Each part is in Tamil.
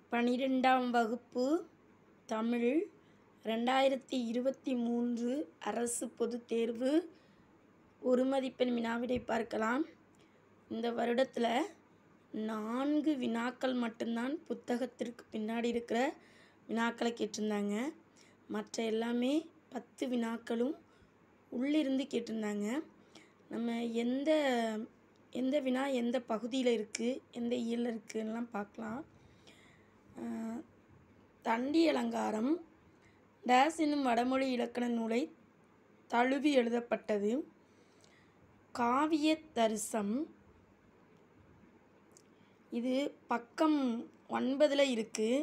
பனிரெண்டாம் வகுப்பு தமிழ் ரெண்டாயிரத்தி இருபத்தி மூன்று அரசு பொதுத் தேர்வு ஒரு மதிப்பெண் வினாவிடை பார்க்கலாம் இந்த வருடத்தில் நான்கு வினாக்கள் மட்டும்தான் புத்தகத்திற்கு பின்னாடி இருக்கிற வினாக்களை கேட்டிருந்தாங்க மற்ற எல்லாமே பத்து வினாக்களும் உள்ளிருந்து கேட்டிருந்தாங்க நம்ம எந்த எந்த வினா எந்த பகுதியில் இருக்குது எந்த இயலில் இருக்குதுன்னெலாம் பார்க்கலாம் ஆஹ் தண்டி அலங்காரம் டேஸ் என்னும் வடமொழி இலக்கண நூலை தழுவி எழுதப்பட்டது காவிய தரிசம் இது பக்கம் ஒன்பதில் இருக்குது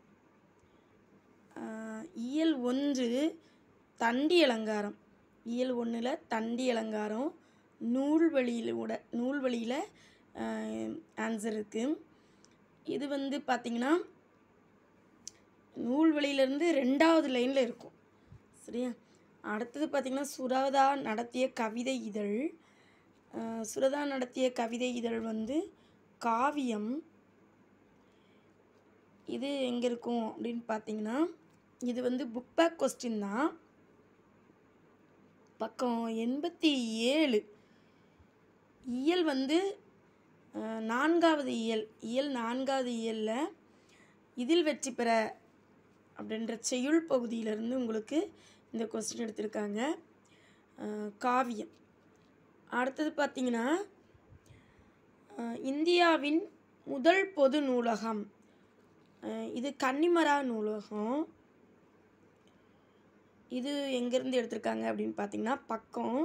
இயல் ஒன்று தண்டி அலங்காரம் இயல் ஒன்றில் தண்டி அலங்காரம் நூல்வழியிலோட நூல்வழியில் ஆன்சர் இருக்குது இது வந்து பார்த்திங்கன்னா நூல்வழியிலேருந்து ரெண்டாவது லைனில் இருக்கும் சரியா அடுத்தது பார்த்திங்கன்னா சுரதா நடத்திய கவிதை இதழ் அஹ் சுரதா நடத்திய கவிதை இதழ் வந்து காவியம் இது எங்கே இருக்கும் அப்படின்னு பார்த்தீங்கன்னா இது வந்து புக் பேக் கொஸ்டின் தான் பக்கம் எண்பத்தி ஏழு இயல் வந்து அஹ், நான்காவது இயல் இயல் நான்காவது இயலில் இதில் வெற்றி பெற அப்படின்ற செய்யுள் பகுதியிலிருந்து உங்களுக்கு இந்த கொஸ்டின் எடுத்திருக்காங்க அஹ், காவியம் அடுத்தது பார்த்தீங்கன்னா அஹ், இந்தியாவின் முதல் பொது நூலகம் அஹ், இது கன்னிமரா நூலகம் இது எங்கேருந்து எடுத்திருக்காங்க அப்படின்னு பார்த்தீங்கன்னா பக்கம்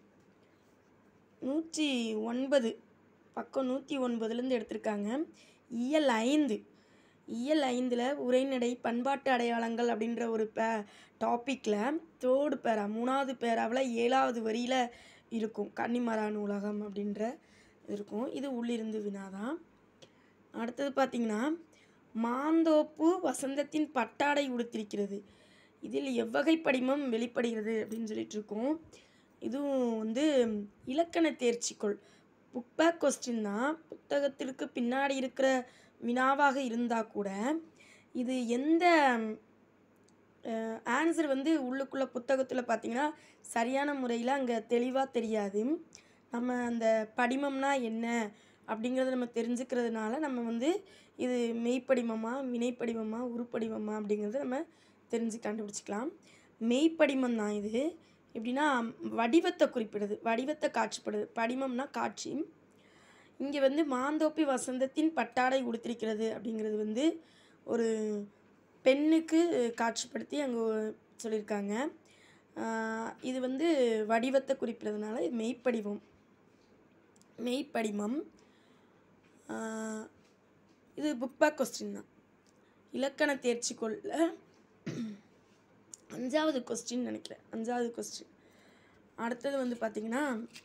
நூற்றி ஒன்பது பக்கம் நூற்றி ஒன்பதுலேருந்து எடுத்திருக்காங்க இயல் ஐந்து இயல் ஐந்தில் உரைநடை பண்பாட்டு அடையாளங்கள் அப்படின்ற ஒரு பே டாப்பிக்கில் தேர்டு பேரா மூணாவது பேராவில் ஏழாவது வரியில் இருக்கும் கன்னிமரா நூலகம் அப்படின்ற இருக்கும் இது உள்ளிருந்து வினாதான் அடுத்தது பார்த்திங்கன்னா மாந்தோப்பு வசந்தத்தின் பட்டாடை உடுத்திருக்கிறது இதில் எவ்வகை படிமம் வெளிப்படுகிறது அப்படின்னு சொல்லிட்டு இருக்கோம் இதுவும் வந்து இலக்கண தேர்ச்சிக்குள் புக் பேக் கொஸ்டின் தான் புத்தகத்திற்கு பின்னாடி இருக்கிற வினாவாக இருந்தால் கூட இது எந்த ஆன்சர் வந்து உள்ளுக்குள்ளே புத்தகத்தில் பார்த்தீங்கன்னா சரியான முறையில் அங்கே தெளிவாக தெரியாது நம்ம அந்த படிமம்னா என்ன அப்படிங்கிறத நம்ம தெரிஞ்சுக்கிறதுனால நம்ம வந்து இது மெய்ப்படிமமா வினைப்படிமமா உருப்படிமமா அப்படிங்கிறத நம்ம தெரிஞ்சு கண்டுபிடிச்சிக்கலாம் மெய்ப்படிமம் தான் இது எப்படின்னா வடிவத்தை குறிப்பிடுது வடிவத்தை காட்சிப்படுது படிமம்னா காட்சி இங்கே வந்து மாந்தோப்பி வசந்தத்தின் பட்டாடை உடுத்திருக்கிறது அப்படிங்கிறது வந்து ஒரு பெண்ணுக்கு காட்சிப்படுத்தி அங்கே சொல்லியிருக்காங்க ஆஹ் இது வந்து வடிவத்தை குறிப்பிடுறதுனால இது மெய்ப்படிவம் மெய்ப்படிமம் ஆஹ் இது புக் பேக் கொஸ்டின் தான் இலக்கண தேர்ச்சிக்குள்ள அஞ்சாவது கொஸ்டின் நினைக்கிறேன் அஞ்சாவது கொஸ்டின் அடுத்தது வந்து பார்த்திங்கன்னா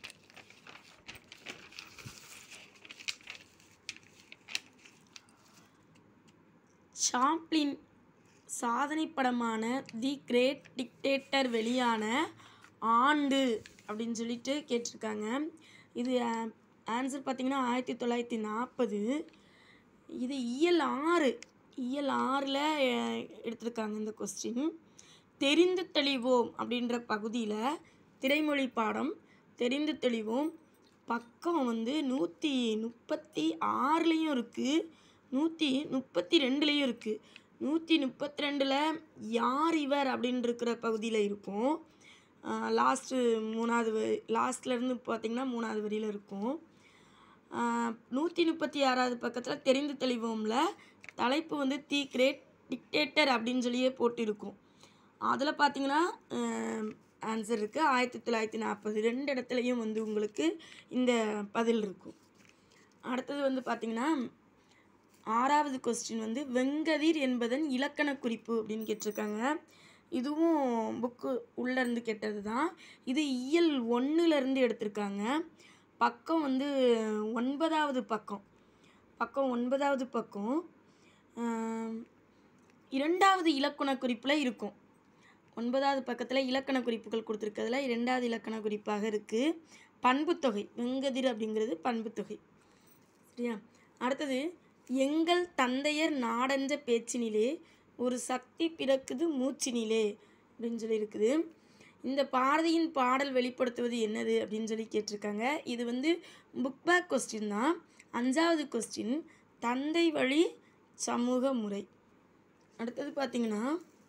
சாப்ளின் சாதனை படமான தி கிரேட் டிக்டேட்டர் வெளியான ஆண்டு அப்படின்னு சொல்லிட்டு கேட்டிருக்காங்க இது ஆன்சர் பார்த்தீங்கன்னா ஆயிரத்தி தொள்ளாயிரத்தி நாற்பது இது இயல் ஆறு இயல் ஆறில் எடுத்திருக்காங்க இந்த கொஸ்டின் தெரிந்து தெளிவோம் அப்படின்ற பகுதியில் திரைமொழி பாடம் தெரிந்து தெளிவோம் பக்கம் வந்து நூற்றி முப்பத்தி ஆறுலேயும் இருக்குது நூற்றி முப்பத்தி ரெண்டுலேயும் இருக்குது நூற்றி முப்பத்தி ரெண்டில் யார் இவர் அப்படின்னு இருக்கிற பகுதியில் இருக்கும் லாஸ்ட்டு மூணாவது வரி லாஸ்ட்லேருந்து பார்த்திங்கன்னா மூணாவது வரியில் இருக்கும் நூற்றி முப்பத்தி ஆறாவது பக்கத்தில் தெரிந்து தெளிவோம்ல தலைப்பு வந்து தி கிரேட் டிக்டேட்டர் அப்படின்னு சொல்லியே போட்டிருக்கும் அதில் பார்த்தீங்கன்னா ஆன்சர் இருக்குது ஆயிரத்தி தொள்ளாயிரத்தி நாற்பது ரெண்டு இடத்துலையும் வந்து உங்களுக்கு இந்த பதில் இருக்கும் அடுத்தது வந்து பார்த்திங்கன்னா ஆறாவது கொஸ்டின் வந்து வெங்கதிர் என்பதன் இலக்கண குறிப்பு அப்படின்னு கேட்டிருக்காங்க இதுவும் புக்கு உள்ளேருந்து கேட்டது தான் இது இயல் ஒன்றுலேருந்து எடுத்திருக்காங்க பக்கம் வந்து ஒன்பதாவது பக்கம் பக்கம் ஒன்பதாவது பக்கம் ஆம், இரண்டாவது இலக்கண குறிப்பில் இருக்கும் ஒன்பதாவது பக்கத்தில் இலக்கண குறிப்புகள் கொடுத்துருக்கிறதுல இரண்டாவது இலக்கண குறிப்பாக இருக்குது பண்புத்தொகை வெங்கதிர் அப்படிங்கிறது பண்புத்தொகை சரியா அடுத்தது எங்கள் தந்தையர் நாடென்ற பேச்சினிலே ஒரு சக்தி பிறக்குது மூச்சினிலே அப்படின்னு சொல்லி இருக்குது இந்த பாரதியின் பாடல் வெளிப்படுத்துவது என்னது அப்படின்னு சொல்லி கேட்டிருக்காங்க இது வந்து புக் பேக் கொஸ்டின் தான் அஞ்சாவது கொஸ்டின் தந்தை வழி சமூக முறை அடுத்தது பார்த்தீங்கன்னா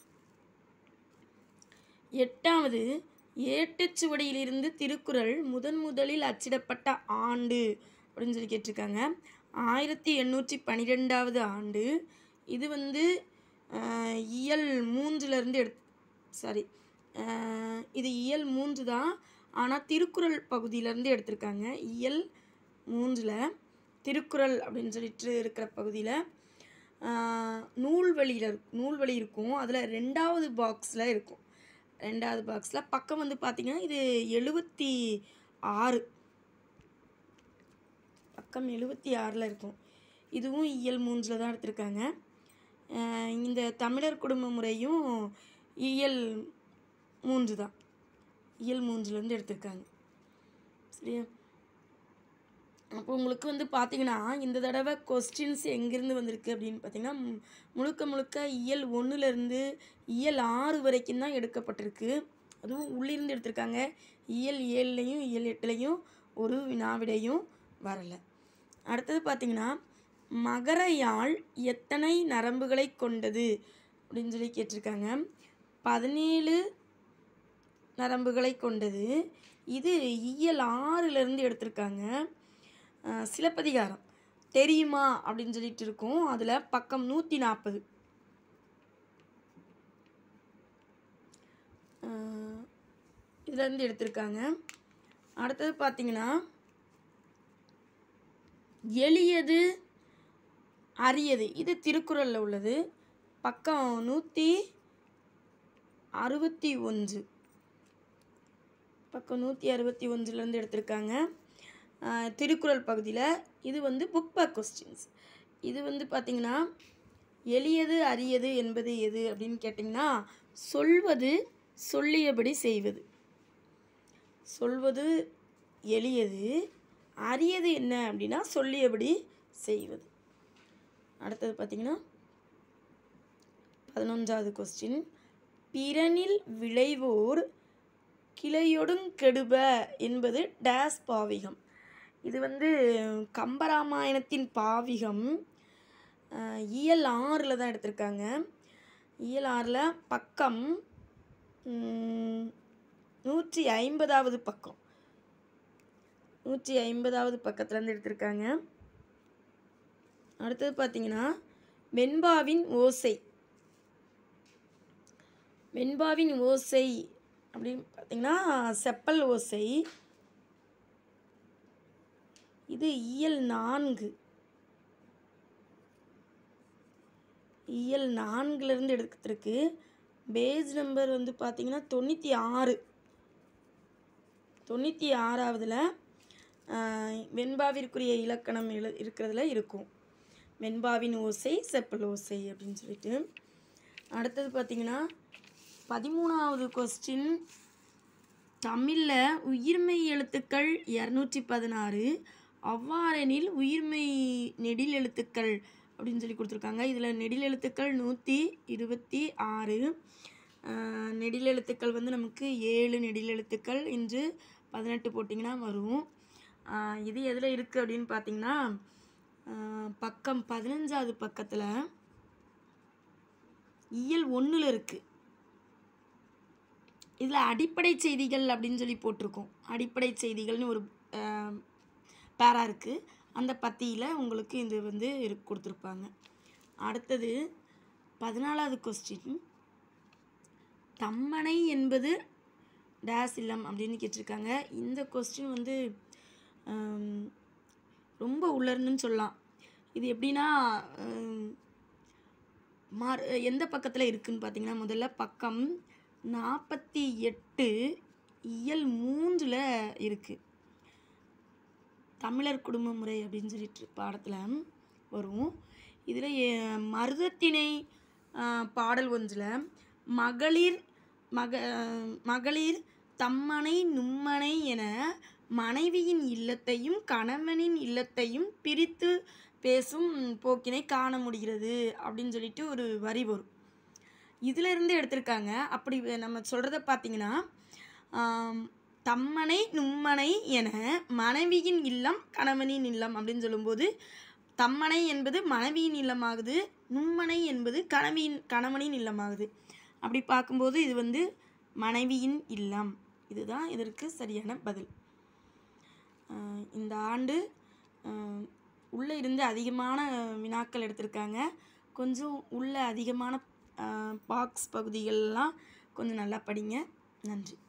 எட்டாவது ஏட்டுச்சுவடியிலிருந்து திருக்குறள் முதன் முதலில் அச்சிடப்பட்ட ஆண்டு அப்படின்னு சொல்லி கேட்டிருக்காங்க ஆயிரத்தி எண்ணூற்றி பன்னிரெண்டாவது ஆண்டு இது வந்து ஆஹ், இயல் மூன்றுலேருந்து எடு சாரி இது இயல் மூன்று தான் ஆனால் திருக்குறள் பகுதியிலேருந்து எடுத்திருக்காங்க இயல் மூன்றில் திருக்குறள் அப்படின்னு சொல்லிட்டு இருக்கிற பகுதியில் நூல்வழியில் நூல்வழி இருக்கும் அதில் ரெண்டாவது பாக்ஸில் இருக்கும் ரெண்டாவது பாக்ஸில் பக்கம் வந்து பார்த்திங்கன்னா இது எழுபத்தி ஆறு பக்கம் எழுபத்தி ஆறில் இருக்கும் இதுவும் இயல் மூன்றில் தான் எடுத்திருக்காங்க அஹ் இந்த தமிழர் குடும்ப முறையும் இயல் மூன்று தான் இயல் மூன்றுலேருந்து எடுத்திருக்காங்க சரியா அப்போ உங்களுக்கு வந்து பார்த்தீங்கன்னா இந்த தடவை கொஸ்டின்ஸ் எங்கேருந்து வந்திருக்கு அப்படின்னு பார்த்தீங்கன்னா மு- முழுக்க முழுக்க இயல் ஒன்றுலேருந்து இயல் ஆறு வரைக்கும் தான் எடுக்கப்பட்டிருக்கு அதுவும் உள்ளிருந்து எடுத்திருக்காங்க இயல் ஏழுலையும் இயல் எட்டுலையும் ஒரு வினாவிடையும் வரலை அடுத்தது பார்த்தீங்கன்னா மகர யாழ் எத்தனை நரம்புகளை கொண்டது அப்படின்னு சொல்லி கேட்டிருக்காங்க பதினேழு நரம்புகளை கொண்டது இது இயல் ஆறிலிருந்து எடுத்திருக்காங்க அஹ் சிலப்பதிகாரம் தெரியுமா அப்படின்னு சொல்லிட்டு இருக்கும் அதில் பக்கம் நூற்றி நாற்பது இதுலேருந்து எடுத்திருக்காங்க அடுத்தது பார்த்தீங்கன்னா எளியது அரியது இது திருக்குறளில் உள்ளது பக்கம் நூற்றி அறுபத்தி ஒன்று பக்கம் நூற்றி அறுபத்தி ஒன்றுலேருந்து எடுத்திருக்காங்க ஆஹ் திருக்குறள் பகுதியில் இது வந்து புக் பேக் கொஸ்டின்ஸ் இது வந்து பார்த்திங்கன்னா எளியது அரியது என்பது எது அப்படின்னு கேட்டிங்கன்னா சொல்வது சொல்லியபடி செய்வது சொல்வது எளியது அரியது என்ன அப்படின்னா சொல்லியபடி செய்வது அடுத்தது பார்த்திங்கன்னா பதினொன்றாவது கொஸ்டின் பிறனில் விளைவோர் கிளையொடுங் கெடுப என்பது டேஸ் பாவிகம் இது வந்து கம்பராமாயணத்தின் பாவிகம் அஹ், இயல் ஆறில் தான் எடுத்திருக்காங்க இயல் ஆறில் பக்கம் ம், நூற்றி ஐம்பதாவது பக்கம் நூற்றி ஐம்பதாவது பக்கத்துலேருந்து எடுத்திருக்காங்க அடுத்தது பார்த்தீங்கன்னா வெண்பாவின் ஓசை வெண்பாவின் ஓசை அப்படின்னு பார்த்தீங்கன்னா செப்பல் ஓசை இது இயல் நான்கு இயல் நான்குலேருந்து எடுத்திருக்கு பேஜ் நம்பர் வந்து பார்த்தீங்கன்னா தொண்ணூற்றி ஆறு தொண்ணூற்றி ஆறாவதில் வெண்பாவிற்குரிய இலக்கணம் எழு இருக்கிறதுல இருக்கும் வெண்பாவின் ஓசை செப்பல் ஓசை அப்படின்னு சொல்லிட்டு அடுத்தது பார்த்தீங்கன்னா பதிமூணாவது கொஸ்டின் தமிழில் உயிர்மெய் எழுத்துக்கள் இரநூற்றி பதினாறு அவ்வாறெனில் உயிர்மெய் நெடில் எழுத்துக்கள் அப்படின்னு சொல்லி கொடுத்துருக்காங்க இதில் நெடில் எழுத்துக்கள் நூற்றி இருபத்தி ஆறு ஆஹ் நெடில் எழுத்துக்கள் வந்து நமக்கு ஏழு நெடில் எழுத்துக்கள் இன்று பதினெட்டு போட்டிங்கன்னா வரும் ஆஹ் இது எதில் இருக்குது அப்படின்னு பார்த்தீங்கன்னா ஆஹ் பக்கம் பதினஞ்சாவது பக்கத்தில் இயல் ஒன்றில் இருக்குது இதில் அடிப்படை செய்திகள் அப்படின்னு சொல்லி போட்டிருக்கோம் அடிப்படை செய்திகள்னு ஒரு பேரா இருக்குது அந்த பத்தியில் உங்களுக்கு இது வந்து இரு- கொடுத்துருப்பாங்க அடுத்தது பதினாலாவது கொஸ்டின் தம்மனை என்பது டேஸ் இல்லம் அப்படின்னு கேட்டிருக்காங்க இந்த கொஸ்டின் வந்து ஆம், ரொம்ப உள்ளர்ந்துன்னு சொல்லலாம் இது எப்படின்னா ஆம், மார் எந்த பக்கத்தில் இருக்குன்னு பார்த்தீங்கன்னா முதல்ல பக்கம் நாற்பத்தி எட்டு இயல் மூன்றில் இருக்குது தமிழர் குடும்ப முறை அப்படின்னு சொல்லிட்டு பாடத்தில் வரும் இதில் மருதத்திணை ஆஹ், பாடல் ஒன்றில் மகளிர் மக மகளிர் தம்மனை நும்மனை என மனைவியின் இல்லத்தையும் கணவனின் இல்லத்தையும் பிரித்து பேசும் போக்கினை காண முடிகிறது அப்படின்னு சொல்லிட்டு ஒரு வரி வரும் இதுல இருந்து எடுத்திருக்காங்க அப்படி வே- நம்ம சொல்கிறத பார்த்தீங்கன்னா ஆம், தம்மனை நும்மனை என மனைவியின் இல்லம் கணவனின் இல்லம் அப்படின்னு சொல்லும்போது தம்மனை என்பது மனைவியின் இல்லமாகுது நும்மனை என்பது கணவியின் கணவனின் இல்லமாகுது அப்படி பார்க்கும்போது இது வந்து மனைவியின் இல்லம் இதுதான் இதற்கு சரியான பதில் ஆஹ் இந்த ஆண்டு ஆஹ் உள்ளே இருந்து அதிகமான வினாக்கள் எடுத்திருக்காங்க கொஞ்சம் உள்ள அதிகமான பாக்ஸ் பகுதிகளெலாம் கொஞ்சம் நல்லா படிங்க நன்றி